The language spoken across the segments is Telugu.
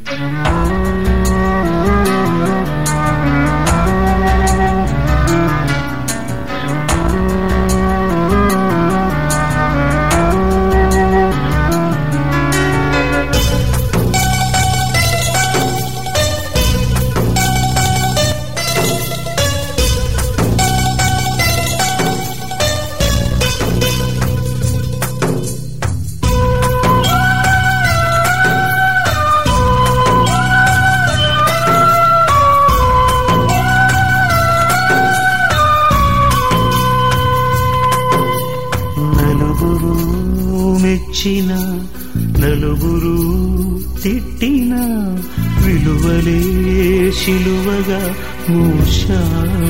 నలుగురు మెచ్చిన నలుగురు తిట్టిన విలువలే శిలువగా మూశాను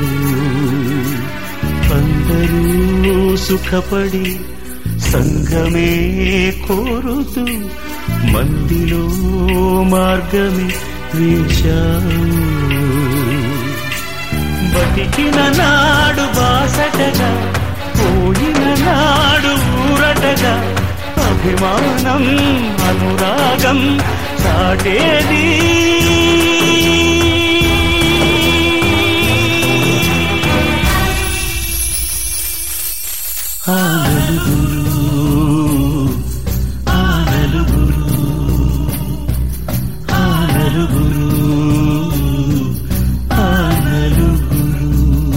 అందరూ సుఖపడి సంఘమే కోరుతూ మందిలో మార్గమే వేశాను బతికిన నాడు బాసటగా పోయిన నాడు ఊరటగా అభిమానం అనురాగం సాటేది ఆ నలుగురు ఆ నలుగురు ఆ నలుగురు ఆ నలుగురు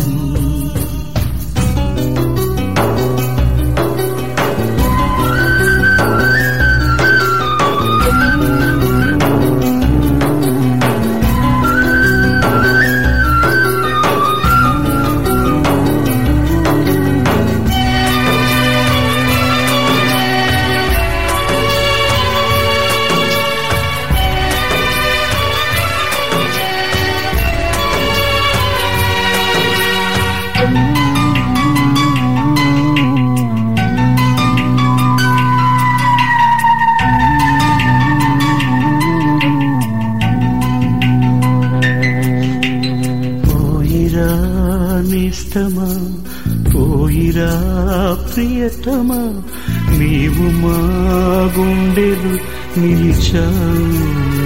పోయిరా నిస్తమా పోయిరా ప్రియతమా నీవు మా గుండెలు నిలిచావు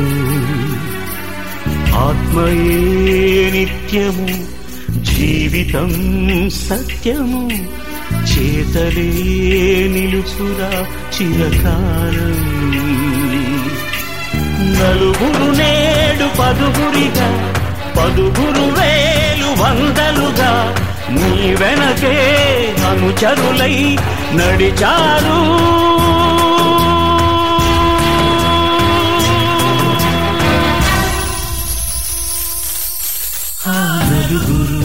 ఆత్మయే నిత్యము జీవితం సత్యము చేతలే నిలుచురా చిరకాలం నలుగురు నేడు పదుగురిగా పదుగురు వేలు వందలుగా నీ వెనకే అనుచరులై నడిచారు ఆ నలుగురు